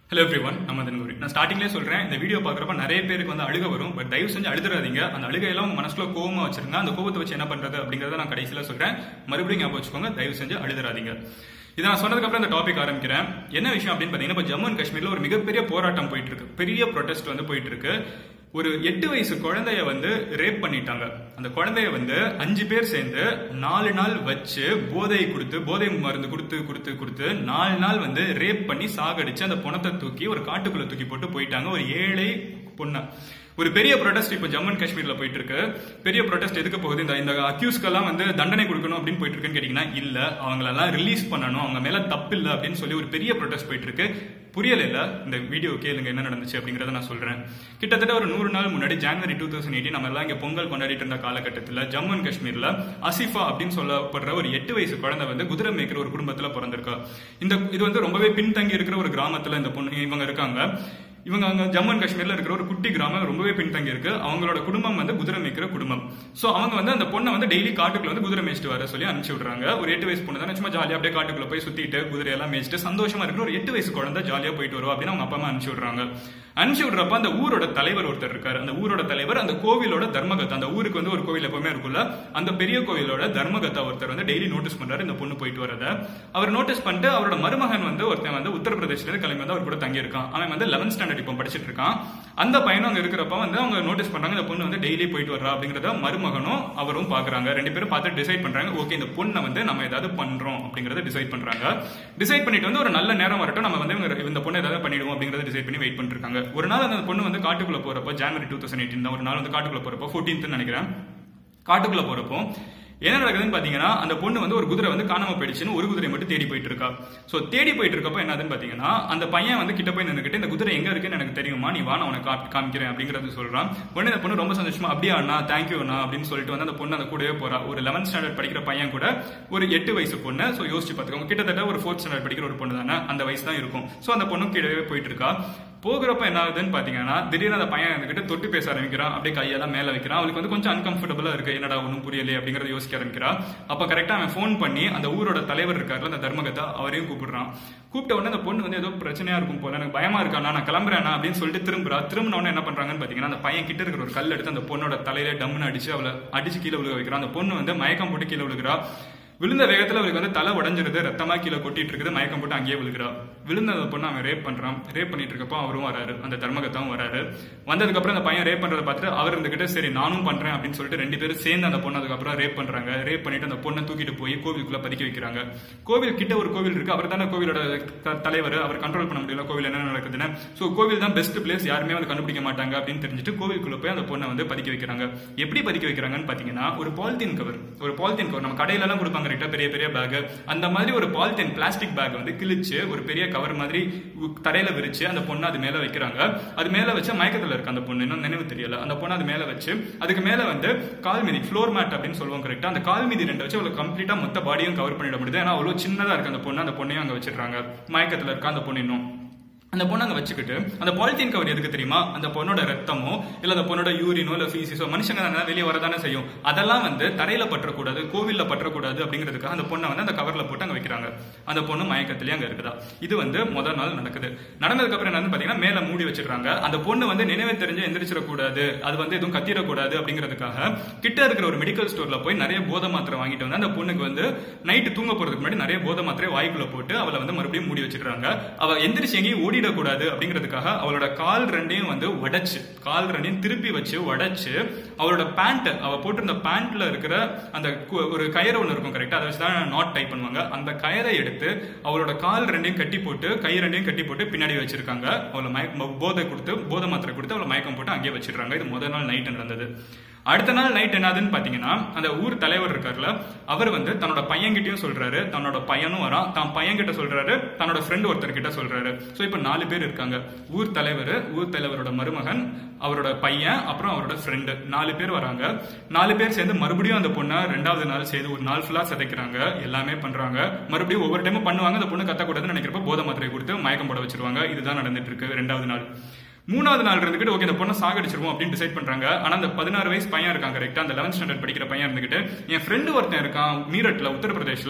hello every one நம்ம தன்கூரி நான் ஸ்டார்டிங்லேயே சொல்றேன் இந்த வீடியோ பார்க்குறப்ப நிறைய பேருக்கு வந்து அழுக வரும் பட் தயவு செஞ்சு அழுதுறாதீங்க அந்த அழுகையெல்லாம் உங்க மனசுல கோவமா வச்சிருங்க அந்த கோபத்தை வச்சு என்ன பண்றது அப்படிங்கறத நான் கடைசியில சொல்றேன் மறுபடியும் ஞாபகம் வச்சுக்கோங்க தயவு செஞ்சு அழுதுறாதீங்க இதை நான் சொன்னதுக்கு அப்புறம் இந்த டாபிக் ஆரம்பிக்கிறேன் என்ன விஷயம் அப்படின்னு பாத்தீங்கன்னா இப்போ ஜம்மு அண்ட் காஷ்மீர்ல ஒரு மிகப்பெரிய போராட்டம் போயிட்டு இருக்கு பெரிய ப்ரொடெஸ்ட் வந்து போயிட்டு இருக்கு ஒரு எட்டு வயசு குழந்தைய வந்து ரேப் பண்ணிட்டாங்க அந்த குழந்தைய வந்து அஞ்சு பேர் சேர்ந்து நாலு நாள் வச்சு போதை கொடுத்து போதை மருந்து கொடுத்து கொடுத்து கொடுத்து நாலு நாள் வந்து ரேப் பண்ணி சாகடிச்சு அந்த பணத்தை தூக்கி ஒரு காட்டுக்குள்ள தூக்கி போட்டு போயிட்டாங்க ஒரு ஏழை பொண்ணு ஒரு பெரிய ப்ரொடெஸ்ட் இப்போ ஜம்மு அண்ட் காஷ்மீர்ல போயிட்டு இருக்கு பெரிய ப்ரொடெஸ்ட் எதுக்கு போகுது இந்த இந்த அக்யூஸ்க்கெல்லாம் வந்து தண்டனை கொடுக்கணும் அப்படின்னு போயிட்டு இருக்குன்னு கேட்டீங்கன்னா இல்ல அவங்களெல்லாம் ரிலீஸ் பண்ணணும் அவங்க மேல தப்பு இல்லை அப்படின்னு சொல்லி ஒரு பெரிய ப்ரொடெஸ்ட் போயிட்டு இருக்கு புரியல இல்ல இந்த வீடியோ கேளுங்க என்ன நடந்துச்சு அப்படிங்கறத நான் சொல்றேன் கிட்டத்தட்ட ஒரு நூறு நாள் முன்னாடி ஜனவரி டூ தௌசண்ட் எயிட்டீன் நம்ம எல்லாம் இங்க பொங்கல் கொண்டாடிட்டு இருந்த காலகட்டத்தில் ஜம்மு அண்ட் காஷ்மீர்ல அசிஃபா அப்படின்னு சொல்லப்படுற ஒரு எட்டு வயசு குழந்தை வந்து குதிரை மேய்க்கிற ஒரு குடும்பத்துல பிறந்திருக்கா இந்த இது வந்து ரொம்பவே பின்தங்கி இருக்கிற ஒரு கிராமத்துல இந்த பொண்ணு இவங்க இருக்காங்க இவங்க அங்க ஜம்மு அண்ட் காஷ்மீர்ல இருக்கிற ஒரு குட்டி கிராமம் ரொம்பவே பின்தங்கி இருக்கு அவங்களோட குடும்பம் வந்து குதிரை மேய்க்கிற குடும்பம் சோ அவங்க வந்து அந்த பொண்ணை வந்து டெய்லி காட்டுக்குள்ள வந்து குதிரை மேய்ச்சிட்டு வர சொல்லி அனுப்பிச்சு விடுறாங்க ஒரு எட்டு வயசு பொண்ணு தானே சும்மா ஜாலியா அப்படியே காட்டுக்குள்ள போய் சுத்திட்டு குதிரை எல்லாம் மேய்ச்சிட்டு சந்தோஷமா இருக்கிற ஒரு எட்டு வயசு குழந்தை ஜாலியா போயிட்டு வருவா அப்படின்னு அவங்க அப்பா அம்மா அனுப்பிச்சு விடுறாங்க அனுப்பிச்சு விடுறப்ப அந்த ஊரோட தலைவர் ஒருத்தர் இருக்காரு அந்த ஊரோட தலைவர் அந்த கோவிலோட தர்மகத்தா அந்த ஊருக்கு வந்து ஒரு கோவில் எப்பவுமே இருக்குல்ல அந்த பெரிய கோவிலோட தர்மகத்தா ஒருத்தர் வந்து டெய்லி நோட்டீஸ் பண்றாரு இந்த பொண்ணு போயிட்டு வரத அவர் நோட்டீஸ் பண்ணிட்டு அவரோட மருமகன் வந்து ஒருத்தன் வந்து உத்தரப்பிரதேஷ்ல இருந்து கிளம்பி வந்து அவர் கூட தங்கி இருக்கான் அவன் வந்து லெவன்த் ஸ்டாண்டர்ட் இப்போ படிச்சிட்டு இருக்கான் அந்த பையனும் அங்க இருக்கிறப்ப வந்து அவங்க நோட்டீஸ் பண்றாங்க இந்த பொண்ணு வந்து டெய்லி போயிட்டு வர்றா அப்படிங்கறத மருமகனும் அவரும் பாக்குறாங்க ரெண்டு பேரும் பார்த்து டிசைட் பண்றாங்க ஓகே இந்த பொண்ணை வந்து நம்ம ஏதாவது பண்றோம் அப்படிங்கறத டிசைட் பண்றாங்க டிசைட் பண்ணிட்டு வந்து ஒரு நல்ல நேரம் வரட்டும் நம்ம வந்து இவங்க இந்த பொண்ணை ஏதாவது பண்ணிடுவோம் அப்படிங்கறத டிசைட் பண்ணி வெயிட் பண்ணிட்டு இருக்காங்க ஒரு நாள் அந்த பொண்ணு வந்து காட்டுக்குள்ள போறப்போ ஜனவரி டூ தௌசண்ட் எயிட்டீன் தான் ஒரு நாள் வந்து காட்டுக்குள்ள போறப்போ ஃபோர்டீன்த் நினைக்கிறேன் காட்டுக்குள்ள போறப்போ என்ன நடக்குதுன்னு பாத்தீங்கன்னா அந்த பொண்ணு வந்து ஒரு குதிரை வந்து காணாம போயிடுச்சுன்னு ஒரு குதிரை மட்டும் தேடி போயிட்டு இருக்கா சோ தேடி போயிட்டு இருக்கப்ப என்னதுன்னு பாத்தீங்கன்னா அந்த பையன் வந்து கிட்ட போய் நின்னுக்கிட்டு இந்த குதிரை எங்க இருக்குன்னு எனக்கு தெரியுமா நீ வா நான் உனக்கு காப்பி- காமிக்கிறேன் அப்படிங்கறது சொல்றான் உடனே அந்த பொண்ணு ரொம்ப சந்தோஷமா அப்படியா அண்ணா தேங்க்யூ அண்ணா அப்படின்னு சொல்லிட்டு வந்து அந்த பொண்ணு அந்த கூடவே போறா ஒரு லெவன்த் ஸ்டாண்டர்ட் படிக்கிற பையன் கூட ஒரு எட்டு வயசு பொண்ணு சோ யோசிச்சு பாத்துக்கோங்க கிட்டத்தட்ட ஒரு ஃபோர்த் ஸ்டாண்டர்ட் படிக்கிற ஒரு பொண்ணு தானே அந்த வயசு தான் இருக்கும் சோ அந்த பொண்ணு கிட்டவே போயிட்டு இருக்கா போகிறப்ப என்ன ஆகுதுன்னு பாத்தீங்கன்னா திடீர்னு அந்த பையன் இருந்துகிட்டு தொட்டு பேச ஆரம்பிக்கிறான் அப்படியே கையெல்லாம் மேல வைக்கிறான் அவளுக்கு வந்து கொஞ்சம் அன்கம்ஃபர்டபுளா இருக்கு என்னடா ஒன்றும் புரியலையே அப்படிங்கறத யோசிக்க ஆரம்பிக்கிறா அப்ப கரெக்டா அவன் ஃபோன் பண்ணி அந்த ஊரோட தலைவர் இருக்காருல அந்த தர்மகத்தா அவரையும் கூப்பிடுறான் கூப்பிட்ட உடனே அந்த பொண்ணு வந்து ஏதோ பிரச்சனையா இருக்கும் போல எனக்கு பயமா இருக்கா நான் கிளம்புறேன் அப்படின்னு சொல்லிட்டு திரும்புறா திரும்பின உடனே என்ன பண்றாங்கன்னு பாத்தீங்கன்னா அந்த பையன் கிட்ட இருக்கிற ஒரு கல் எடுத்து அந்த பொண்ணோட தலையில டம்னு அடிச்சு அவளை அடிச்சு கீழே விழுக வைக்கிறான் அந்த பொண்ணு வந்து மயக்கம் போட்டு கீழே விழுகிறா விழுந்த வேகத்துல அவளுக்கு வந்து தலை உடஞ்சிருது ரத்தமா கீழே கொட்டிட்டு இருக்குது மயக்கம் போட்டு அங்கேயே விழுகிறா விழுந்த அந்த பொண்ணு அவன் ரேப் பண்றான் ரேப் பண்ணிட்டு இருக்கப்போ அவரும் வராரு அந்த தர்மகத்தாவும் வராரு வந்ததுக்கு அப்புறம் அந்த பையன் ரேப் பண்றதை பார்த்துட்டு அவர் இருந்துகிட்டு சரி நானும் பண்றேன் அப்படின்னு சொல்லிட்டு ரெண்டு பேரும் சேர்ந்து அந்த பொண்ணு அதுக்கப்புறம் ரேப் பண்றாங்க ரேப் பண்ணிட்டு அந்த பொண்ணை தூக்கிட்டு போய் கோவிலுக்குள்ள பதுக்கி வைக்கிறாங்க கோவில் கிட்ட ஒரு கோவில் இருக்கு அவர் தானே கோவிலோட த- தலைவர் அவர் கண்ட்ரோல் பண்ண முடியல கோவில் என்ன நடக்குதுன்னு சோ கோவில் தான் பெஸ்ட் பிளேஸ் யாருமே வந்து கண்டுபிடிக்க மாட்டாங்க அப்படின்னு தெரிஞ்சுட்டு கோவிலுக்குள்ள போய் அந்த பொண்ணை வந்து பதுக்கி வைக்கிறாங்க எப்படி பதுக்கி வைக்கிறாங்கன்னு பாத்தீங்கன்னா ஒரு பாலித்தீன் கவர் ஒரு பாலித்தீன் கவர் நம்ம கடையில எல்லாம் கொடுப்பாங்க ரைட்டா பெரிய பெரிய பேக் அந்த மாதிரி ஒரு பாலித்தீன் பிளாஸ்டிக் பேக் வந்து கிழிச்சு ஒரு பெரிய கவர் மாதிரி உ- தரையில விரிச்சு அந்த பொண்ணை அது மேல வைக்கிறாங்க அது மேல வச்சு மயக்கத்துல இருக்கு அந்த பொண்ணு இன்னும் நினைவு தெரியல அந்த பொண்ணு அது மேல வச்சு அதுக்கு மேல வந்து கால் மீதி ஃப்ளோர் மேட் அப்படின்னு சொல்லுவோம் கரெக்டா அந்த கால் மீதி ரெண்டு வச்சு அவ்வளவு கம்ப்ளீட்டா மொத்த பாடியும் கவர் பண்ணிட முடியுது ஏன்னா அவ்வளவு சின்னதா இருக்கு அந்த பொண்ணு அந்த பொண்ணையும் அங்க வச்சிடுறாங்க மயக்கத்துல இருக்க அந்த பொண்ணு இன்னும் அந்த பொண்ணை அங்க வச்சுக்கிட்டு அந்த பாலித்தீன் கவர் எதுக்கு தெரியுமா அந்த பொண்ணோட ரத்தமோ இல்ல அந்த பொண்ணோட யூரினோ இல்ல ஃபீசிஸோ மனுஷங்க தானே வெளியே வரதானே செய்யும் அதெல்லாம் வந்து தரையில பற்றக்கூடாது கோவில்ல பற்றக்கூடாது அப்படிங்கிறதுக்காக அந்த பொண்ணை வந்து அந்த கவர்ல போட்டு அங்க வைக்கிறாங்க அந்த பொண்ணு மயக்கத்திலேயே அங்க இருக்குதா இது வந்து முதல் நாள் நடக்குது நடந்ததுக்கு அப்புறம் என்னன்னு பாத்தீங்கன்னா மேல மூடி வச்சிடுறாங்க அந்த பொண்ணு வந்து நினைவு தெரிஞ்சு எந்திரிச்சிடக்கூடாது அது வந்து எதுவும் கத்திடக்கூடாது அப்படிங்கிறதுக்காக கிட்ட இருக்கிற ஒரு மெடிக்கல் ஸ்டோர்ல போய் நிறைய போதை மாத்திரை வாங்கிட்டு வந்து அந்த பொண்ணுக்கு வந்து நைட்டு தூங்க போறதுக்கு முன்னாடி நிறைய போதை மாத்திரை வாய்க்குள்ள போட்டு அவளை வந்து மறுபடியும் மூடி வச்சிடுறாங்க அவ எந்திரிச்சு எங்கேயும் ஓடிடக்கூடாது அப்படிங்கிறதுக்காக அவளோட கால் ரெண்டையும் வந்து உடைச்சு கால் ரெண்டையும் திருப்பி வச்சு உடைச்சு அவளோட பேண்ட் அவ போட்டிருந்த பேண்ட்ல இருக்கிற அந்த கு- ஒரு கயிறு ஒன்று இருக்கும் கரெக்டா அதை வச்சு தான் நாட் டைப் பண்ணுவாங்க அந்த கயிறை எடுத்து அவளோட கால் ரெண்டையும் கட்டி போட்டு கை ரெண்டையும் கட்டி போட்டு பின்னாடி வச்சிருக்காங்க அவளை மயக்க போதை கொடுத்து போதை மாத்திரை கொடுத்து அவளை மயக்கம் போட்டு அங்கேயே வச்சிடுறாங்க இது முதல் நாள் நைட் நடந்தது அடுத்த நாள் நைட் என்னதுன்னு பாத்தீங்கன்னா அந்த ஊர் தலைவர் இருக்கார்ல அவர் வந்து தன்னோட பையன்கிட்டயும் சொல்றாரு தன்னோட பையனும் வரான் தான் பையன்கிட்ட சொல்றாரு தன்னோட ஃப்ரெண்ட் ஒருத்தர் கிட்ட சொல்றாரு சோ இப்ப நாலு பேர் இருக்காங்க ஊர் தலைவர் ஊர் தலைவரோட மருமகன் அவரோட பையன் அப்புறம் அவரோட ஃப்ரெண்டு நாலு பேர் வராங்க நாலு பேர் சேர்ந்து மறுபடியும் அந்த பொண்ணை ரெண்டாவது நாள் சேர்ந்து ஒரு நாள் ஃபுல்லா சிதைக்கிறாங்க எல்லாமே பண்றாங்க மறுபடியும் ஒவ்வொரு டைமும் பண்ணுவாங்க அந்த பொண்ணு கத்தக்கூடாதுன்னு நினைக்கிறப்ப போதை மாத்திரை கொடுத்து மயக்கம் போட வச்சிருவாங்க இதுதான் நடந்துட்டு இருக்கு ரெண்டாவது நாள் மூணாவது நாள் இருந்துகிட்டு ஓகே இந்த பொண்ணை சாகடிச்சிருவோம் அப்படின்னு டிசைட் பண்றாங்க ஆனா அந்த பதினாறு வயசு பையன் இருக்கான் கரெக்டா அந்த லெவன்த் ஸ்டாண்டர்ட் படிக்கிற பையன் இருந்துகிட்டு என் ஃப்ரெண்டு ஒருத்தன் இருக்கான் மீரட்ல உத்தரப்பிரதேஷ்ல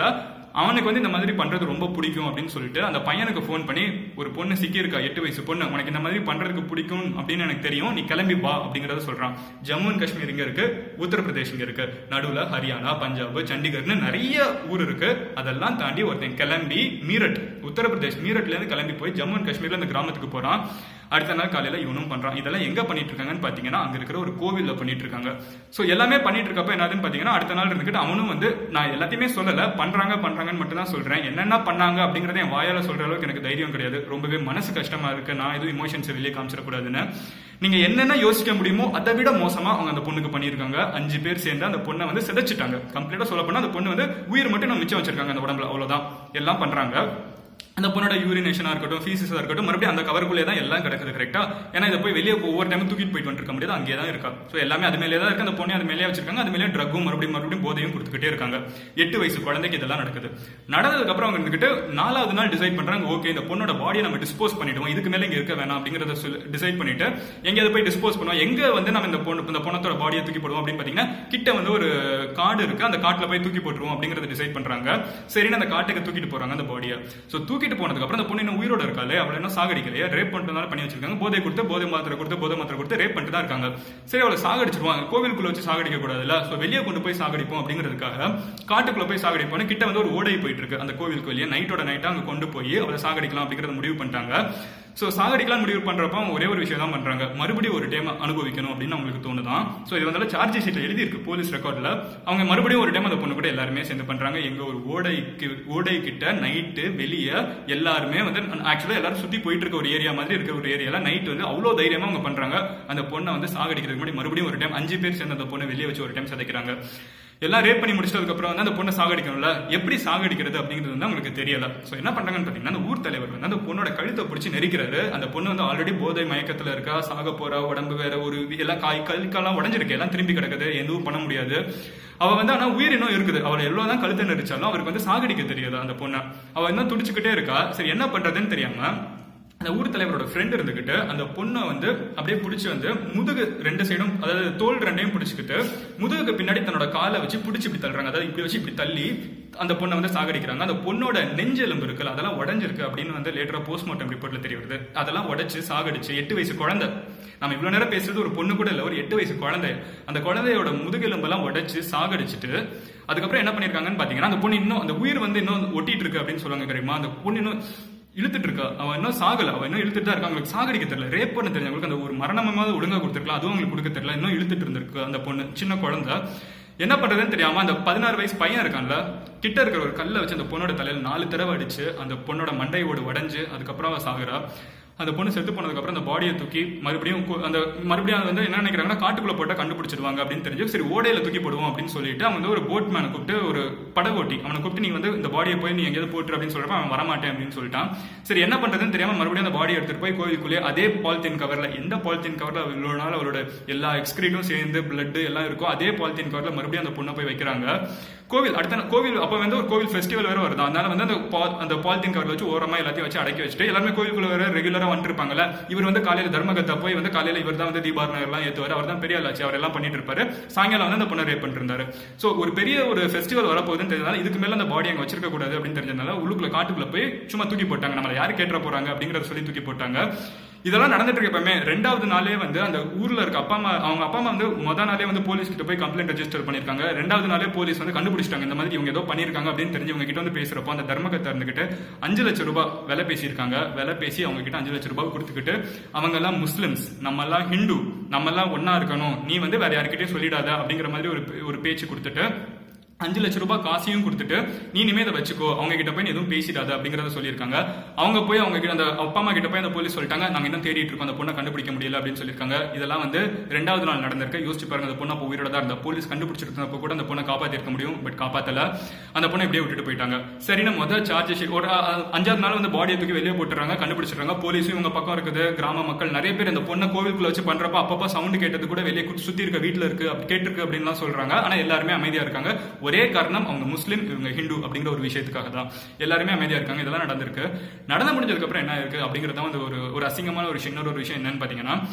அவனுக்கு வந்து இந்த மாதிரி பண்றது ரொம்ப பிடிக்கும் அப்படின்னு சொல்லிட்டு அந்த பையனுக்கு ஃபோன் பண்ணி ஒரு பொண்ணு சிக்கி இருக்கா எட்டு வயசு பொண்ணு உனக்கு இந்த மாதிரி பண்றதுக்கு பிடிக்கும் அப்படின்னு எனக்கு தெரியும் நீ கிளம்பி வா அப்படிங்கறத சொல்றான் ஜம்மு அண்ட் காஷ்மீர் இங்க இருக்கு உத்தரப்பிரதேஷ் இங்க இருக்கு நடுவுல ஹரியானா பஞ்சாப் சண்டிகர்னு நிறைய ஊர் இருக்கு அதெல்லாம் தாண்டி ஒருத்தன் கிளம்பி மீரட் உத்தரப்பிரதேஷ் மீரட்ல இருந்து கிளம்பி போய் ஜம்மு அண்ட் காஷ்மீர்ல இந்த கிராமத்துக்கு போறான் அடுத்த நாள் காலையில இவனும் பண்றான் இதெல்லாம் எங்க பண்ணிட்டு இருக்காங்கன்னு பாத்தீங்கன்னா அங்க இருக்கிற ஒரு கோவில்ல பண்ணிட்டு இருக்காங்க சோ எல்லாமே பண்ணிட்டு இருக்கப்ப என்னதுன்னு பாத்தீங்கன்னா அடுத்த நாள் இருந்துட்டு அவனும் வந்து நான் எல்லாத்தையுமே சொல்லல பண்றாங்க பண்றாங்கன்னு மட்டும் தான் சொல்றேன் என்னென்ன பண்ணாங்க அப்படிங்கறத என் வாயால சொல்ற அளவுக்கு எனக்கு தைரியம் கிடையாது ரொம்பவே மனசு கஷ்டமா இருக்கு நான் எதுவும் இமோஷன்ஸ் வெளியே காமிச்சிடக்கூடாதுன்னு நீங்க என்னென்ன யோசிக்க முடியுமோ அதை விட மோசமா அவங்க அந்த பொண்ணுக்கு பண்ணியிருக்காங்க அஞ்சு பேர் சேர்ந்து அந்த பொண்ணை வந்து சிதைச்சிட்டாங்க கம்ப்ளீட்டா சொல்ல போனா அந்த பொண்ணு வந்து உயிர் மட்டும் நம்ம மிச்சம் வச்சிருக்காங்க அந்த உடம்புல அவ்வளவுதான் எல்லாம் பண்றாங்க அந்த பொண்ணோட யூரினேஷனா இருக்கட்டும் ஃபீஸஸா இருக்கட்டும் மறுபடியும் அந்த கவருக்குள்ளே தான் எல்லாம் கிடக்குது கரெக்டா ஏன்னா இதை போய் வெளியே ஒவ்வொரு டைம் தூக்கிட்டு போயிட்டு வந்துருக்க முடியாது அங்கேயே தான் இருக்கா ஸோ எல்லாமே அது மேலே தான் இருக்கு அந்த பொண்ணை அது மேலே வச்சிருக்காங்க அது மேலே ட்ரக்கும் மறுபடியும் மறுபடியும் போதையும் கொடுத்துக்கிட்டே இருக்காங்க எட்டு வயசு குழந்தைக்கு இதெல்லாம் நடக்குது நடந்ததுக்கு அப்புறம் அவங்க இருந்துகிட்டு நாலாவது நாள் டிசைட் பண்றாங்க ஓகே இந்த பொண்ணோட பாடியை நம்ம டிஸ்போஸ் பண்ணிடுவோம் இதுக்கு மேல இங்க இருக்க வேணாம் அப்படிங்கறத டிசைட் பண்ணிட்டு எங்கேயாவது போய் டிஸ்போஸ் பண்ணுவோம் எங்க வந்து நம்ம இந்த பொண்ணு இந்த பொண்ணத்தோட பாடியை தூக்கி போடுவோம் அப்படின்னு பாத்தீங்கன்னா கிட்ட வந்து ஒரு காடு இருக்கு அந்த காட்டுல போய் தூக்கி போட்டுருவோம் அப்படிங்கறத டிசைட் பண்றாங்க சரின்னு அந்த காட்டுக்கு தூக்கிட்டு போறாங்க அந்த பாடியை ஸோ தூக்கிட்டு போனதுக்கு அப்புறம் அந்த பொண்ணு இன்னும் உயிரோட இருக்காளே அவளை என்ன சாகடிக்கலையே ரேப் பண்ணிட்டு பண்ணி வச்சிருக்காங்க போதை கொடுத்து போதை மாத்திரை கொடுத்து போதை மாத்திரை கொடுத்து ரேப் பண்ணிட்டு தான் இருக்காங்க சரி அவளை சாகடிச்சிருவாங்க கோவிலுக்குள்ள வச்சு சாகடிக்க கூடாதுல்ல ஸோ வெளியே கொண்டு போய் சாகடிப்போம் அப்படிங்கிறதுக்காக காட்டுக்குள்ள போய் சாகடிப்போம் கிட்ட வந்து ஒரு ஓடை போயிட்டு இருக்கு அந்த கோவிலுக்கு வெளியே நைட்டோட நைட்டா அங்க கொண்டு போய் அவளை சாகடிக்கலாம் அப்படிங்கறத முடிவு பண்ணிட்டாங்க ஸோ சாகடிக்கலாம் முடிவு பண்றப்ப அவங்க ஒரே ஒரு விஷயம் தான் பண்றாங்க மறுபடியும் ஒரு டைம் அனுபவிக்கணும் அப்படின்னு அவங்களுக்கு தோணுதான் ஸோ இது வந்து சார்ஜ் ஷீட்ல எழுதி இருக்கு போலீஸ் ரெக்கார்ட்ல அவங்க மறுபடியும் ஒரு டைம் அந்த பொண்ணு கூட எல்லாருமே சேர்ந்து பண்றாங்க எங்க ஒரு ஓடைக்கு ஓடை கிட்ட நைட்டு வெளியே எல்லாருமே வந்து ஆக்சுவலா எல்லாரும் சுத்தி போயிட்டு இருக்க ஒரு ஏரியா மாதிரி இருக்க ஒரு ஏரியால நைட் வந்து அவ்வளவு தைரியமா அவங்க பண்றாங்க அந்த பொண்ணை வந்து சாகடிக்கிறதுக்கு முன்னாடி மறுபடியும் ஒரு டைம் அஞ்சு பேர் சேர்ந்து அந்த பொண்ணை வெளியே வச்சு ஒரு டைம் சதைக்கிறாங்க எல்லாம் ரேப் பண்ணி முடிச்சதுக்கு அப்புறம் வந்து அந்த பொண்ணை சாகடிக்கணும்ல எப்படி சாகடிக்கிறது அப்படிங்கிறது வந்து அவங்களுக்கு தெரியல சோ என்ன பண்றாங்கன்னு பாத்தீங்கன்னா அந்த ஊர் தலைவர் வந்து அந்த பொண்ணோட கழுத்தை பிடிச்சி நெரிக்கிறாரு அந்த பொண்ணு வந்து ஆல்ரெடி போதை மயக்கத்துல இருக்கா சாக போறா உடம்பு வேற ஒரு எல்லாம் காய் கல்கெல்லாம் உடஞ்சிருக்கு எல்லாம் திரும்பி கிடக்குது எதுவும் பண்ண முடியாது அவ வந்து ஆனா உயிர் இன்னும் இருக்குது அவளை எவ்வளவுதான் கழுத்தை நெரிச்சாலும் அவருக்கு வந்து சாகடிக்க தெரியாது அந்த பொண்ணை அவ இன்னும் துடிச்சுக்கிட்டே இருக்கா சரி என்ன பண்றதுன்னு தெரியாம அந்த ஊர் தலைவரோட ஃப்ரெண்ட் இருந்துகிட்டு அந்த பொண்ணை வந்து அப்படியே பிடிச்சி வந்து முதுகு ரெண்டு சைடும் அதாவது தோல் ரெண்டையும் பிடிச்சிக்கிட்டு முதுகுக்கு பின்னாடி தன்னோட காலை வச்சு பிடிச்சி இப்படி தள்ளுறாங்க அதாவது இப்படி வச்சு இப்படி தள்ளி அந்த பொண்ணை வந்து சாகடிக்கிறாங்க அந்த பொண்ணோட நெஞ்சு எலும்பு இருக்குல்ல அதெல்லாம் உடஞ்சிருக்கு அப்படின்னு வந்து லேட்டரா போஸ்ட்மார்ட்டம் ரிப்போர்ட்ல தெரிய வருது அதெல்லாம் உடைச்சு சாகடிச்சு எட்டு வயசு குழந்தை நம்ம இவ்வளவு நேரம் பேசுறது ஒரு பொண்ணு கூட இல்ல ஒரு எட்டு வயசு குழந்தை அந்த குழந்தையோட முதுகெலும்பெல்லாம் உடைச்சு சாகடிச்சிட்டு அதுக்கப்புறம் என்ன பண்ணிருக்காங்கன்னு பாத்தீங்கன்னா அந்த பொண்ணு இன்னும் அந்த உயிர் வந்து இன்னும் ஒட்டிட்டு இருக்கு அப்படின்னு சொல்லுவாங்க தெரியுமா அந்த பொண்ணு இன்னும் இழுத்துட்டு இருக்கா அவன் இன்னும் சாகல அவன் இன்னும் இழுத்துட்டு தான் இருக்கா அவங்களுக்கு சாகடிக்க தெரியல ரேப் பண்ண தெரிஞ்சவங்களுக்கு அந்த ஒரு மரணமாவது ஒழுங்கா கொடுத்துருக்கலாம் அதுவும் அவங்களுக்கு கொடுக்க தெரியல இன்னும் இழுத்துட்டு இருந்திருக்கு அந்த பொண்ணு சின்ன குழந்தை என்ன பண்றதுன்னு தெரியாம அந்த பதினாறு வயசு பையன் இருக்கான்ல கிட்ட இருக்கிற ஒரு கல்லை வச்சு அந்த பொண்ணோட தலையில நாலு தடவை அடிச்சு அந்த பொண்ணோட மண்டையோடு உடஞ்சு அதுக்கப்புறம் அவ சாகுறா அந்த பொண்ணு செத்து போனதுக்கு அப்புறம் அந்த பாடியை தூக்கி மறுபடியும் கு- அந்த மறுபடியும் அது வந்து என்ன நினைக்கிறாங்கன்னா காட்டுக்குள்ள போட்டா கண்டுபிடிச்சிடுவாங்க அப்படின்னு தெரிஞ்சு சரி ஓடையில தூக்கி போடுவோம் அப்படின்னு சொல்லிட்டு அவங்க வந்து ஒரு போட் மேனை கூப்பிட்டு ஒரு படகோட்டி அவனை கூப்பிட்டு நீ வந்து இந்த பாடியை போய் நீ எங்கேயாவது போட்டு அப்படின்னு சொல்றப்ப அவன் வரமாட்டேன் அப்படின்னு சொல்லிட்டான் சரி என்ன பண்றதுன்னு தெரியாம மறுபடியும் அந்த பாடி எடுத்துட்டு போய் கோயிலுக்குள்ளே அதே பாலித்தீன் கவர்ல எந்த பாலித்தீன் கவர்ல இவ்வளவு நாள் அவளோட எல்லா எக்ஸ்கிரீட்டும் சேர்ந்து பிளட் எல்லாம் இருக்கோ அதே பாலித்தீன் கவர்ல மறுபடியும் அந்த பொண்ணை போய் வைக்கிறாங்க கோவில் அடுத்த நாள் கோவில் அப்ப வந்து ஒரு கோவில் ஃபெஸ்டிவல் வேற வருது அதனால வந்து அந்த பா- அந்த பாலித்தீன் கவர்ல வச்சு ஓரமா எல்லாத்தையும் வச்சு அடக்கி வச்சுட்டு எல்லாருமே கோவிலுக்குள்ள வேற ரெகுலரா வந்துட்டு இருப்பாங்கல்ல இவர் வந்து காலையில தர்மகத்தா போய் வந்து காலையில இவர் தான் வந்து தீபாரணம் எல்லாம் ஏத்துவாரு அவர் தான் பெரிய ஆளாச்சு அவர் எல்லாம் பண்ணிட்டு இருப்பாரு சாயங்காலம் வந்து அந்த பொண்ணை ரேப் பண்ணிட்டு இருந்தாரு சோ ஒரு பெரிய ஒரு ஃபெஸ்டிவல் வரப்போகுதுன்னு தெரிஞ்சதால இதுக்கு மேல அந்த பாடி அங்க வச்சிருக்க கூடாது அப்படின்னு தெரிஞ்சதுனால உள்ளுக்குள்ள காட்டுக்குள்ள போய் சும்மா தூக்கி போட்டாங்க நம்மள யாரு கேட்டுற போறாங்க அப்படிங்கறத சொல்லி தூக்கி போட்டாங்க இதெல்லாம் நடந்துட்டு இருக்க எப்பவுமே ரெண்டாவது நாளே வந்து அந்த ஊர்ல இருக்க அப்பா அம்மா அவங்க அப்பா அம்மா வந்து முத நாளே வந்து போலீஸ் கிட்ட போய் கம்ப்ளைண்ட் ரெஜிஸ்டர் பண்ணிருக்காங்க ரெண்டாவது நாளே போலீஸ் வந்து கண்டுபிடிச்சிட்டாங்க இந்த மாதிரி இவங்க ஏதோ பண்ணிருக்காங்க அப்படின்னு தெரிஞ்சு இவங்க கிட்ட வந்து பேசுறப்போ அந்த தர்மகத்தை இருந்துகிட்டு அஞ்சு லட்சம் ரூபாய் விலை பேசியிருக்காங்க விலை பேசி அவங்க கிட்ட அஞ்சு லட்சம் ரூபாய் கொடுத்துக்கிட்டு அவங்க எல்லாம் முஸ்லிம்ஸ் நம்ம எல்லாம் ஹிந்து நம்ம எல்லாம் ஒன்னா இருக்கணும் நீ வந்து வேற யார்கிட்டயும் சொல்லிடாத அப்படிங்கிற மாதிரி ஒரு ஒரு பேச்சு கொடுத்துட்டு அஞ்சு லட்சம் ரூபாய் காசையும் கொடுத்துட்டு நீ இனிமே இதை வச்சுக்கோ அவங்க கிட்ட போய் நீ எதுவும் பேசிடாத அப்படிங்கறத சொல்லியிருக்காங்க அவங்க போய் அவங்க கிட்ட அந்த அப்பா அம்மா கிட்ட போய் அந்த போலீஸ் சொல்லிட்டாங்க நாங்க இன்னும் தேடிட்டு இருக்கோம் அந்த பொண்ணை கண்டுபிடிக்க முடியல அப்படின்னு சொல்லியிருக்காங்க இதெல்லாம் வந்து ரெண்டாவது நாள் நடந்திருக்கு யோசிச்சு பாருங்க அந்த பொண்ணு அப்போ உயிரோட தான் இருந்தா போலீஸ் கண்டுபிடிச்சிருந்தப்போ கூட அந்த பொண்ணை காப்பாத்திருக்க முடியும் பட் காப்பாத்தல அந்த பொண்ணை இப்படியே விட்டுட்டு போயிட்டாங்க சரின்னு முதல் சார்ஜ் ஷீட் ஒரு அ, அ, அஞ்சாவது நாள் வந்து பாடியை தூக்கி வெளியே போட்டுறாங்க கண்டுபிடிச்சிடுறாங்க போலீஸும் இவங்க பக்கம் இருக்குது கிராம மக்கள் நிறைய பேர் இந்த பொண்ணை கோவிலுக்குள்ள வச்சு பண்றப்ப அப்பப்போ சவுண்ட் கேட்டது கூட வெளியே குத்து- சுத்தி இருக்க வீட்டுல இருக்கு அப்படி கேட்டிருக்கு அப்படின்லாம் சொல்றாங்க ஆனா எல்லாருமே அமைதியா இருக்காங்க ஒரே காரணம் அவங்க முஸ்லீம் இவங்க ஹிந்து அப்படிங்கிற ஒரு விஷயத்துக்காக தான் எல்லாருமே அமைதியா இருக்காங்க இதெல்லாம் நடந்திருக்கு நடந்து முடிஞ்சதுக்கு அப்புறம் என்ன இருக்கு அப்படிங்கறத வந்து ஒரு ஒரு அசிங்கமான ஒரு விஷயம் இன்னொரு ஒரு விஷயம் என்னன்னு பாத்தீங்கன்னா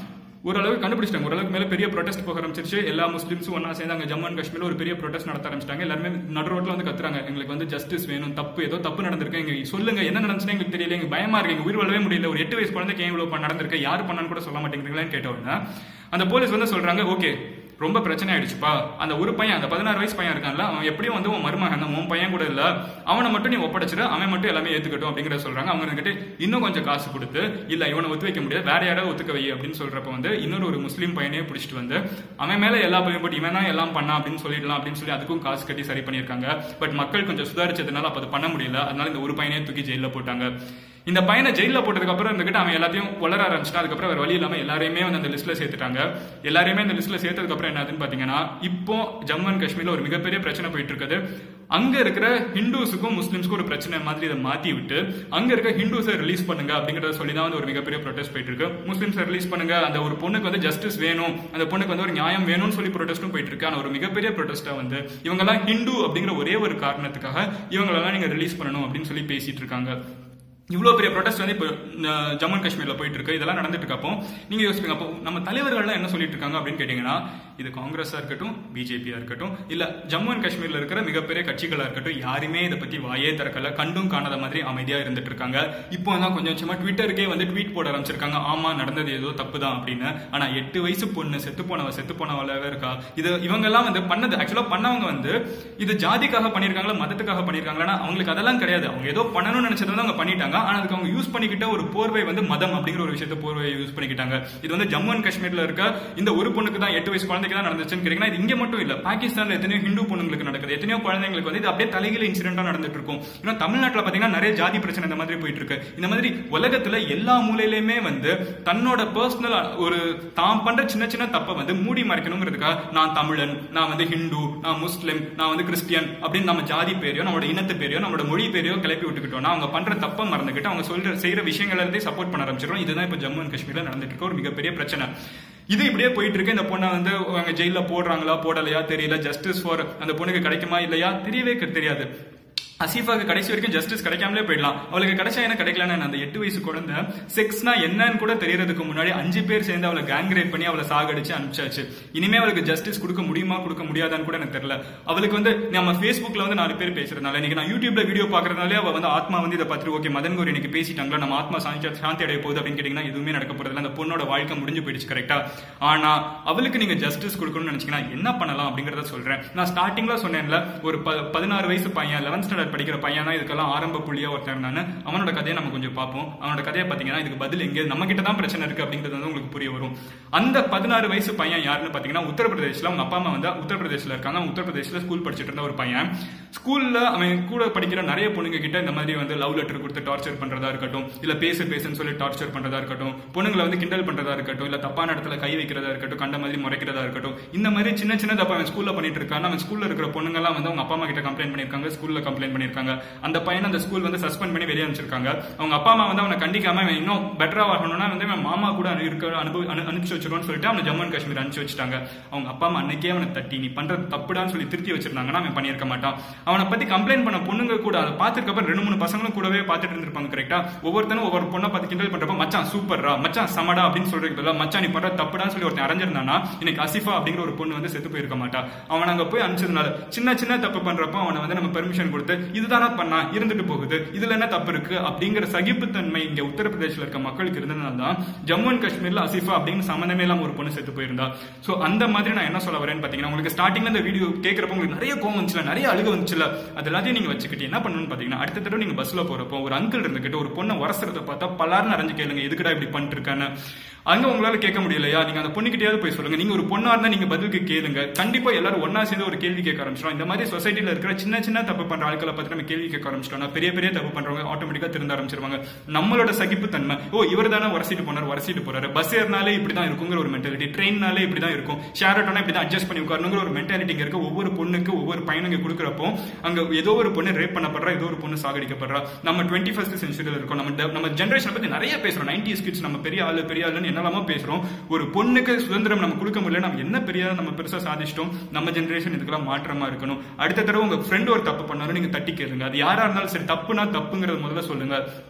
ஓரளவுக்கு கண்டுபிடிச்சிட்டாங்க ஓரளவுக்கு மேல பெரிய ப்ரொடெஸ்ட் போக ஆரம்பிச்சிருச்சு எல்லா முஸ்லீம்ஸும் ஒன்னா சேர்ந்து அங்க ஜம்மு அண்ட் காஷ்மீர்ல ஒரு பெரிய ப்ரொடெஸ்ட் நடத்த ஆரம்பிச்சிட்டாங்க எல்லாருமே நடு ரோட்ல வந்து கத்துறாங்க எங்களுக்கு வந்து ஜஸ்டிஸ் வேணும் தப்பு ஏதோ தப்பு நடந்திருக்கு எங்க சொல்லுங்க என்ன நடந்துச்சுன்னு எங்களுக்கு தெரியல எங்க பயமா இருக்கு எங்க உயிர் வாழவே முடியல ஒரு எட்டு வயசு குழந்தைக்கு ஏன் இவ்வளவு நடந்திருக்கு யார் பண்ணான்னு கூட சொல்ல மாட்டேங்கிறீங்களான்னு கேட்ட உடனே அந்த போலீஸ் வந்து சொல்றாங்க ஓகே ரொம்ப பிரச்சனை ஆயிடுச்சுப்பா அந்த ஒரு பையன் அந்த பதினாறு வயசு பையன் இருக்கான்ல அவன் எப்படியும் வந்து உன் மருமகன் தான் உன் பையன் கூட இல்ல அவனை மட்டும் நீ ஒப்படைச்சிரு அவன் மட்டும் எல்லாமே ஏத்துக்கட்டும் அப்படிங்கிற சொல்றாங்க அவங்க கிட்ட இன்னும் கொஞ்சம் காசு கொடுத்து இல்ல இவனை ஒத்து வைக்க முடியாது வேற யாராவது ஒத்துக்க வை அப்படின்னு சொல்றப்ப வந்து இன்னொரு ஒரு முஸ்லீம் பையனே பிடிச்சிட்டு வந்து அவன் மேல எல்லா பையன் போட்டு இவன் தான் எல்லாம் பண்ணா அப்படின்னு சொல்லிடலாம் அப்படின்னு சொல்லி அதுக்கும் காசு கட்டி சரி பண்ணியிருக்காங்க பட் மக்கள் கொஞ்சம் சுதாரிச்சதுனால அப்ப அது பண்ண முடியல அதனால இந்த ஒரு பையனே தூக்கி ஜெயில போட்டாங்க இந்த பையனை ஜெயில போட்டதுக்கு அப்புறம் இருந்துகிட்டு அவன் எல்லாத்தையும் வளர ஆரம்பிச்சிட்டான் அதுக்கப்புறம் வேற வழி இல்லாம எல்லாரையுமே வந்து அந்த லிஸ்ட்ல சேர்த்துட்டாங்க எல்லாரையுமே அந்த லிஸ்ட்ல சேர்த்ததுக்கு அப்புறம் என்னதுன்னு பாத்தீங்கன்னா இப்போ ஜம்மு அண்ட் காஷ்மீர்ல ஒரு மிகப்பெரிய பிரச்சனை போயிட்டு இருக்குது அங்க இருக்கிற ஹிந்துஸுக்கும் முஸ்லிம்ஸ்க்கும் ஒரு பிரச்சனை மாதிரி இதை மாத்தி விட்டு அங்க இருக்க ஹிந்துஸை ரிலீஸ் பண்ணுங்க அப்படிங்கறத சொல்லி தான் வந்து ஒரு மிகப்பெரிய ப்ரொடெஸ்ட் போயிட்டு இருக்கு முஸ்லிம்ஸை ரிலீஸ் பண்ணுங்க அந்த ஒரு பொண்ணுக்கு வந்து ஜஸ்டிஸ் வேணும் அந்த பொண்ணுக்கு வந்து ஒரு நியாயம் வேணும்னு சொல்லி ப்ரொடெஸ்ட்டும் போயிட்டு இருக்கு ஆனா ஒரு மிகப்பெரிய ப்ரொடெஸ்டா வந்து இவங்க எல்லாம் ஹிந்து அப்படிங்கிற ஒரே ஒரு காரணத்துக்காக இவங்களெல்லாம் நீங்க ரிலீஸ் பண்ணணும் அப்படின்னு சொல்லி பேசிட்டு இருக்காங்க இவ்வளோ பெரிய ப்ரொடெஸ்ட் வந்து இப்போ அஹ், ஜம்மு அண்ட் காஷ்மீர்ல போயிட்டு இருக்கு இதெல்லாம் நடந்துட்டு இருக்கு அப்போ நீங்க யோசிப்பீங்க அப்போ நம்ம தலைவர்கள்லாம் என்ன சொல்லிட்டு இருக்காங்க அப்படின்னு கேட்டீங்கன்னா இது காங்கிரஸா இருக்கட்டும் பிஜேபியா இருக்கட்டும் இல்ல ஜம்மு அண்ட் காஷ்மீர்ல இருக்கிற மிகப்பெரிய கட்சிகளா இருக்கட்டும் யாருமே இதை பத்தி வாயே திறக்கல கண்டும் காணாத மாதிரி அமைதியா இருந்துட்டு இருக்காங்க இப்போ தான் கொஞ்சம் கொஞ்சமா ட்விட்டருக்கே வந்து ட்வீட் போட ஆரம்பிச்சிருக்காங்க ஆமா நடந்தது ஏதோ தப்பு தான் அப்படின்னு ஆனா எட்டு வயசு பொண்ணு செத்து போனவ செத்து போனவளாவே இருக்கா இது இவங்க எல்லாம் வந்து பண்ணது ஆக்சுவலா பண்ணவங்க வந்து இது ஜாதிக்காக பண்ணிருக்காங்களா மதத்துக்காக பண்ணிருக்காங்களா அவங்களுக்கு அதெல்லாம் கிடையாது அவங்க ஏதோ பண்ணணும்னு நினைச்சது வந்து அவங்க பண்ணிட்டாங்க ஆனா அதுக்கு அவங்க யூஸ் பண்ணிக்கிட்ட ஒரு போர்வை வந்து மதம் அப்படிங்கிற ஒரு விஷயத்த போர்வையை யூஸ் பண்ணிக்கிட்டாங்க இது வந்து ஜம்மு அண்ட் காஷ்மீர்ல இருக்க இந்த ஒரு பொண்ணுக்கு தான் எட்டு வயசு குழந்தைக்கு தான் நடந்துச்சுன்னு கேட்டீங்கன்னா இது இங்க மட்டும் இல்ல பாகிஸ்தான்ல எத்தனையோ ஹிந்து பொண்ணுங்களுக்கு நடக்குது எத்தனையோ குழந்தைங்களுக்கு வந்து இது அப்படியே தலைகீழ இன்சிடென்டா நடந்துட்டு இருக்கும் இன்னும் தமிழ்நாட்டுல பாத்தீங்கன்னா நிறைய ஜாதி பிரச்சனை இந்த மாதிரி போயிட்டு இருக்கு இந்த மாதிரி உலகத்துல எல்லா மூலையிலுமே வந்து தன்னோட பர்சனல் ஒரு தான் பண்ற சின்ன சின்ன தப்பை வந்து மூடி மறைக்கணுங்கிறதுக்காக நான் தமிழன் நான் வந்து ஹிந்து நான் முஸ்லிம் நான் வந்து கிறிஸ்டியன் அப்படின்னு நம்ம ஜாதி பேரையோ நம்மளோட இனத்து பேரையோ நம்மளோட மொழி பேரையோ கிளப்பி விட்டுக்கிட்டோம்னா அவங்க பண்ற தப்பை மறந்துக்கிட்டு அவங்க சொல்ற செய்யற விஷயங்கள் எல்லாத்தையும் சப்போர்ட் பண்ண ஆரம்பிச்சிடும் இதுதான் இப்ப ஜம்மு அண்ட் காஷ்மீர்ல நடந்துட்டு இருக்க ஒரு மிகப்பெரிய பிரச்சனை இது இப்படியே போயிட்டு இருக்கு இந்த பொண்ணை வந்து அவங்க ஜெயில போடுறாங்களா போடலையா தெரியல ஜஸ்டிஸ் ஃபார் அந்த பொண்ணுக்கு கிடைக்குமா இல்லையா தெரியவே தெரியாது அசீஃபாக்கு கடைசி வரைக்கும் ஜஸ்டிஸ் கிடைக்காமலே போயிடலாம் அவளுக்கு கிடைச்சா என்ன கிடைக்கலன்னு அந்த எட்டு வயசு குழந்தை செக்ஸ்னா என்னன்னு கூட தெரியறதுக்கு முன்னாடி அஞ்சு பேர் சேர்ந்து அவளை கேங் ரேப் பண்ணி அவளை சாகடிச்சு அனுப்பிச்சாச்சு இனிமே அவளுக்கு ஜஸ்டிஸ் கொடுக்க முடியுமா கொடுக்க முடியாதான்னு கூட எனக்கு தெரியல அவளுக்கு வந்து நம்ம ஃபேஸ்புக்ல வந்து நாலு பேர் பேசுறதுனால இன்னைக்கு நான் யூடியூப்ல வீடியோ பாக்குறதுனாலே அவ வந்து ஆத்மா வந்து இதை பார்த்துட்டு ஓகே மதன் கோரி இன்னைக்கு பேசிட்டாங்களா நம்ம ஆத்மா சாந்தி சாந்தி அடைய போகுது அப்படின்னு கேட்டீங்கன்னா எதுவுமே நடக்க போறதில்ல அந்த பொண்ணோட வாழ்க்கை முடிஞ்சு போயிடுச்சு கரெக்டா ஆனா அவளுக்கு நீங்க ஜஸ்டிஸ் கொடுக்கணும்னு நினைச்சீங்கன்னா என்ன பண்ணலாம் அப்படிங்கறத சொல்றேன் நான் ஸ்டார்டிங்ல சொன்னேன்ல ஒரு ப- பதினாறு வயசு பையன் லெவன்த் ஸ்டாண்டர்ட் படிக்கிற பையன் தான் இதுக்கெல்லாம் ஆரம்ப புள்ளியா ஒருத்தர் நான் அவனோட கதையை நம்ம கொஞ்சம் பார்ப்போம் அவனோட கதையை பாத்தீங்கன்னா இதுக்கு பதில் எங்க நம்ம கிட்ட தான் பிரச்சனை இருக்கு அப்படிங்கிறது வந்து உங்களுக்கு புரிய வரும் அந்த பதினாறு வயசு பையன் யாருன்னு பாத்தீங்கன்னா உத்தரப்பிரதேஷ்ல அவங்க அப்பா அம்மா வந்து உத்தரப்பிரதேஷ்ல இருக்காங்க அவங்க உத்தரப்பிரதேஷ்ல ஸ்கூல் படிச்சிட்டு இருந்த ஒரு பையன் ஸ்கூல்ல அவன் கூட படிக்கிற நிறைய பொண்ணுங்க கிட்ட இந்த மாதிரி வந்து லவ் லெட்டர் கொடுத்து டார்ச்சர் பண்றதா இருக்கட்டும் இல்ல பேசு பேசுன்னு சொல்லி டார்ச்சர் பண்றதா இருக்கட்டும் பொண்ணுங்களை வந்து கிண்டல் பண்றதா இருக்கட்டும் இல்ல தப்பான இடத்துல கை வைக்கிறதா இருக்கட்டும் கண்ட மாதிரி முறைக்கிறதா இருக்கட்டும் இந்த மாதிரி சின்ன சின்ன தப்பா அவன் ஸ்கூல்ல பண்ணிட்டு இருக்கான் அவன் ஸ்கூல்ல இருக்கிற பொண்ணுங்க எல்லாம் வந்து அவங்க அப்பா அம்மா கிட்ட கம்ப்ளைண்ட் பண்ணிருக்காங்க ஸ்கூல்ல கம்ப்ளைண்ட் பண்ணிருக்காங்க அந்த பையனை அந்த ஸ்கூல் வந்து சஸ்பெண்ட் பண்ணி வெளியே அனுப்பிச்சிருக்காங்க அவங்க அப்பா அம்மா வந்து அவனை கண்டிக்காம அவன் இன்னும் பெட்டரா ஆகணும்னா வந்து அவன் மாமா கூட அனு- இருக்க அனுபவி அனு- அனுப்பிச்சு வச்சிருவோம்னு சொல்லிட்டு அவனை ஜம்மு அண்ட் காஷ்மீர் அனுப்பிச்சு வச்சுட்டாங்க அவங்க அப்பா அம்மா அன்னைக்கே அவனை தட்டி நீ பண்றது தப்புடான்னு சொல்லி திருத்தி வச்சிருந்தாங்கன்னா அவன் பண்ணியிருக்க மாட்டான் அவனை பத்தி கம்ப்ளைண்ட் பண்ண பொண்ணுங்க கூட அதை பார்த்திருக்கப்ப ரெண்டு மூணு பசங்களும் கூடவே பார்த்துட்டு இருந்திருப்பாங்க கரெக்டா ஒவ்வொருத்தனும் ஒவ்வொரு பொண்ணை பார்த்து கிண்டல் பண்றப்ப மச்சான் சூப்பர்ரா மச்சான் சமடா அப்படின்னு சொல்றதுக்கு பதிலா மச்சான் நீ பண்ற தப்புடான்னு சொல்லி ஒருத்தன் அரைஞ்சிருந்தானா இன்னைக்கு அசிஃபா அப்படிங்கிற ஒரு பொண்ணு வந்து செத்து போயிருக்க மாட்டா அவன் அங்க போய் அனுப்பிச்சதுனால சின்ன சின்ன தப்பு பண்றப்போ அவனை வந்து நம்ம பெர்மிஷன் கொடுத்து இதுதானா பண்ணா இருந்துட்டு போகுது இதுல என்ன தப்பு இருக்கு அப்படிங்கிற சகிப்புத்தன்மை இங்க உத்தரப்பிரதேஷ்ல இருக்க மக்களுக்கு இருந்ததுனால தான் ஜம்மு அண்ட் காஷ்மீர்ல அசிஃபா அப்படின்னு சம்மந்தமே இல்லாம ஒரு பொண்ணு செத்து போயிருந்தா சோ அந்த மாதிரி நான் என்ன சொல்ல வரேன்னு பாத்தீங்கன்னா உங்களுக்கு ஸ்டார்டிங்ல இந்த வீடியோ கேட்கறப்ப உங்களுக்கு நிறைய கோவம் வந்துச்சுல நிறைய அழுக வந்துச்சுல அது எல்லாத்தையும் நீங்க வச்சுக்கிட்டு என்ன பண்ணணும்னு பாத்தீங்கன்னா அடுத்த தடவை நீங்க பஸ்ல போறப்போ ஒரு அங்கிள் இருந்துகிட்டு ஒரு பொண்ணை உரசுறத பார்த்தா பலார்னு அரைஞ்சு கேளுங்க எதுக்குடா இப்படி பண்ணிட்டு இருக்கான்னு அங்க உங்களால கேட்க முடியலையா நீங்க அந்த பொண்ணுகிட்டயாவது போய் சொல்லுங்க நீங்க ஒரு பொண்ணா இருந்தா நீங்க பதிலுக்கு கேளுங்க கண்டிப்பா எல்லாரும் ஒன்னா சேர்ந்து ஒரு கேள்வி கேட்க ஆரம்பிச்சிடும் இந்த மாதிரி சொசைட்டில இருக்கிற சின்ன சின்ன தப்பு பண்ற ஆட்களை பத்தி நம்ம கேள்வி கேட்க ஆரம்பிச்சிட்டோம்னா பெரிய பெரிய தப்பு பண்றவங்க ஆட்டோமேட்டிக்கா திருந்த ஆரம்பிச்சிருவாங்க நம்மளோட சகிப்பு தன்மை ஓ இவர் தானே உரசிட்டு போனார் உரசிட்டு போறாரு பஸ் ஏறினாலே இப்படிதான் இருக்குங்கிற ஒரு மென்டாலிட்டி ட்ரெயின்னாலே இப்படிதான் இருக்கும் ஷேர் ஆட்டோனா இப்படிதான் அட்ஜஸ்ட் பண்ணி உட்காரணுங்கிற ஒரு மென்டாலிட்டி இங்க இருக்க ஒவ்வொரு பொண்ணுக்கு ஒவ்வொரு பையனுங்க கொடுக்குறப்போ அங்க ஏதோ ஒரு பொண்ணு ரேப் பண்ணப்படுறா ஏதோ ஒரு பொண்ணு சாகடிக்கப்படுறா நம்ம டுவெண்ட்டி ஃபர்ஸ்ட் சென்ச்சுரியில இருக்கோம் நம்ம de- நம்ம ஜென்ரேஷன் பத்தி நிறைய பேசுறோம் நைன்டி கிட்ஸ் நம்ம பெரிய ஆளு பெரிய ஆளுன்னு என்னெல்லாமோ பேசுறோம் ஒரு பொண்ணுக்கு சுதந்திரம் நம்ம கொடுக்க முடியல நம்ம என்ன பெரிய நம்ம பெருசா சாதிச்சிட்டோம் நம்ம ஜென்ரேஷன் இதுக்கெல்லாம் மாற்றமா இருக்கணும் அடுத்த தடவை உங்க ஃப்ரெண்ட் ஒரு தப்பு பண்ணாலும் நீங்க தட்டி கேளுங்க அது யாரா இருந்தாலும் சரி தப்புனா தப்புங்கிறது முதல்ல சொல்லுங்க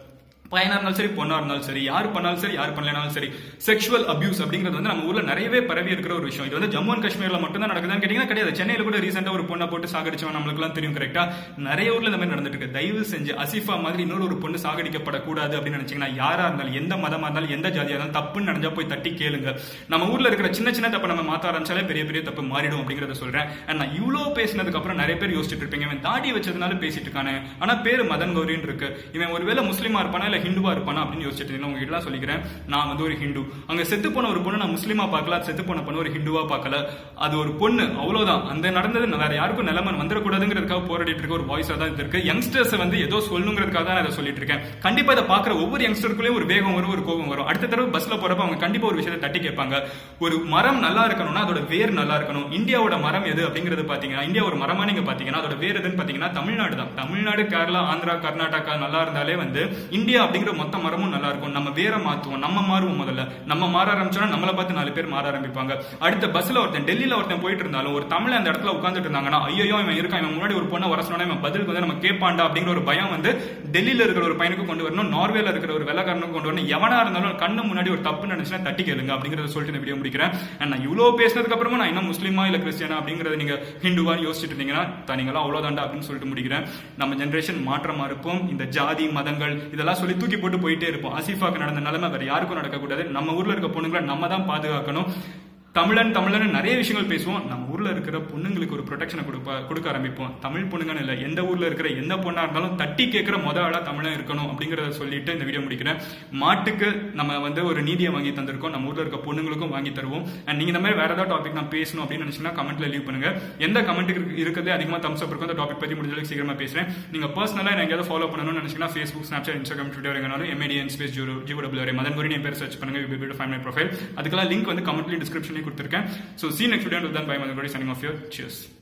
பையனா இருந்தாலும் சரி பொண்ணா இருந்தாலும் சரி யார் பண்ணாலும் சரி யார் பண்ணலனாலும் சரி செக்ஷுவல் அபியூஸ் அப்படிங்கிறது வந்து நம்ம ஊர்ல நிறையவே பரவி இருக்கிற ஒரு விஷயம் இது வந்து ஜம்மு அண்ட் காஷ்மீர்ல மட்டும் தான் நடக்குதுன்னு கேட்டீங்கன்னா கிடையாது சென்னையில கூட ரீசெண்டா ஒரு பொண்ணை போட்டு சாகடிச்சவன் நம்மளுக்கு எல்லாம் தெரியும் கரெக்டா நிறைய ஊர்ல இந்த மாதிரி நடந்துட்டு இருக்கு தயவு செஞ்சு அசிஃபா மாதிரி இன்னொரு ஒரு பொண்ணு சாகடிக்கப்படக்கூடாது அப்படின்னு நினைச்சீங்கன்னா யாரா இருந்தாலும் எந்த மதமா இருந்தாலும் எந்த ஜாதியா இருந்தாலும் தப்புன்னு நினைஞ்சா போய் தட்டி கேளுங்க நம்ம ஊர்ல இருக்கிற சின்ன சின்ன தப்பு நம்ம மாத்த ஆரம்பிச்சாலே பெரிய பெரிய தப்பு மாறிடும் அப்படிங்கறத சொல்றேன் And நான் இவ்வளவு பேசினதுக்கு அப்புறம் நிறைய பேர் யோசிச்சுட்டு இருப்பீங்க இவன் தாடி வச்சதுனால பேசிட்டு இருக்கானே ஆனா பேரு மதன் கௌரின்னு இருக்கு இவன் ஒருவேளை முஸ்லீமா இருப்பானா இல்ல ஹிந்துவா இருப்பானா அப்படின்னு யோசிச்சுட்டு இருந்தேன் உங்ககிட்ட எல்லாம் சொல்லிக்கிறேன் நான் வந்து ஒரு ஹிந்து அங்க செத்து போன ஒரு பொண்ணு நான் முஸ்லீமா பார்க்கல செத்து போன பொண்ணு ஒரு ஹிந்துவா பார்க்கல அது ஒரு பொண்ணு அவ்வளவுதான் அந்த நடந்தது வேற யாருக்கும் நிலைமன் வந்துடக்கூடாதுங்கிறதுக்காக போராடிட்டு இருக்க ஒரு வாய்ஸா தான் இது இருக்கு யங்ஸ்டர்ஸ் வந்து ஏதோ சொல்லணுங்கிறதுக்காக தான் நான் இதை சொல்லிட்டு இருக்கேன் கண்டிப்பா இதை பாக்குற ஒவ்வொரு யங்ஸ்டருக்குள்ளேயும் ஒரு வேகம் வரும் ஒரு கோபம் வரும் அடுத்த தடவை பஸ்ல போறப்ப அவங்க கண்டிப்பா ஒரு விஷயத்தை தட்டி கேட்பாங்க ஒரு மரம் நல்லா இருக்கணும்னா அதோட வேர் நல்லா இருக்கணும் இந்தியாவோட மரம் எது அப்படிங்கிறது பாத்தீங்கன்னா இந்தியா ஒரு மரமா நீங்க பாத்தீங்கன்னா அதோட வேர் எதுன்னு பாத்தீங்கன்னா தமிழ்நாடு தான் தமிழ்நாடு கேரளா ஆந்திரா கர்நாடகா நல்லா இருந்தாலே வந்து இந்தியா அப்படிங்கிற மொத்த மரமும் நல்லா இருக்கும் நம்ம வேற மாத்துவோம் நம்ம மாறுவோம் முதல்ல நம்ம மாற ஆரம்பிச்சோம்னா நம்மள பார்த்து நாலு பேர் மாற ஆரம்பிப்பாங்க அடுத்த பஸ்ல ஒருத்தன் டெல்லியில ஒருத்தன் போயிட்டு இருந்தாலும் ஒரு தமிழ் அந்த இடத்துல உட்காந்துட்டு இருந்தாங்கன்னா ஐயோ இவன் இருக்கான் இவன் முன்னாடி ஒரு பொண்ணை வர சொன்னா இவன் பதிலுக்கு வந்து நம்ம கேட்பாண்டா அப்படிங்கிற ஒரு பயம் வந்து டெல்லியில இருக்கிற ஒரு பையனுக்கு கொண்டு வரணும் நார்வேல இருக்கிற ஒரு வெள்ளக்காரனுக்கு கொண்டு வரணும் எவனா இருந்தாலும் கண்ணு முன்னாடி ஒரு தப்பு நினைச்சுன்னா தட்டி கேளுங்க அப்படிங்கறத சொல்லிட்டு இந்த வீடியோ முடிக்கிறேன் And நான் இவ்வளவு பேசினதுக்கு அப்புறமா நான் இன்னும் முஸ்லீமா இல்ல கிறிஸ்டியனா அப்படிங்கறத நீங்க ஹிந்துவா யோசிச்சுட்டு இருந்தீங்கன்னா தான் நீங்களாம் அவ்வளவுதாண்டா அப்படின்னு சொல்லிட்டு முடிக்கிறேன் நம்ம ஜென்ரேஷன் மாற்றமா இருப்போம் இந்த ஜாதி மதங்கள் இதெல்லாம் சொல்லி தூக்கி போட்டு போயிட்டே இருப்போம் ஆசிஃபாக்கு நடந்த நிலைமை வேற யாருக்கும் நடக்கக்கூடாது நம்ம ஊர்ல இருக்க பொண்ணுங்களை நம்ம தான் பாதுகாக்கணும் தமிழன் தமிழன் நிறைய விஷயங்கள் பேசுவோம் நம்ம ஊர்ல இருக்கிற பொண்ணுங்களுக்கு ஒரு ப்ரொடெக்ஷனை கொடுப்ப கொடுக்க ஆரம்பிப்போம் தமிழ் பொண்ணுங்கன்னு இல்லை எந்த ஊர்ல இருக்கிற எந்த பொண்ணா இருந்தாலும் தட்டி கேட்கிற முத ஆளா தமிழன் இருக்கணும் அப்படிங்கறத சொல்லிட்டு இந்த வீடியோ முடிக்கிறேன் மாட்டுக்கு நம்ம வந்து ஒரு நீதியை வாங்கி தந்திருக்கோம் நம்ம ஊர்ல இருக்க பொண்ணுங்களுக்கும் வாங்கி தருவோம் அண்ட் நீங்க இந்த மாதிரி வேற ஏதாவது டாபிக் நான் பேசணும் அப்படின்னு நினைச்சீங்கன்னா கமெண்ட்ல லீவ் பண்ணுங்க எந்த கமெண்ட்டுக்கு இருக்கிறதே அதிகமா தம்ஸ் அப் இருக்கும் அந்த டாபிக் பத்தி முடிஞ்ச அளவுக்கு சீக்கிரமா பேசுறேன் நீங்க பர்சனலா எனக்கு எங்கேயாவது ஃபாலோ பண்ணணும்னு நினைச்சீங்கன்னா ஃபேஸ்புக் ஸ்னாப்சாட் இன்ஸ்டாகிராம் ட்விட்டர் எங்கனாலும் எம்ஏடிஎன் ஸ்பேஸ் ஜீரோ ஜீவோ டபிள்யூ மதன் குரி என் பேர் சர்ச் பண்ணுங்க you be fine my profile அதுக்கெல்லாம் லிங்க் வந்து கமெண்ட்லி டிஸ்கிரிப்ஷன்லேயே கொடுத்துருக்கேன் ஸோ சி நெக்ஸ்ட் வீடியோ தான் bye Madan Guri signing off your cheers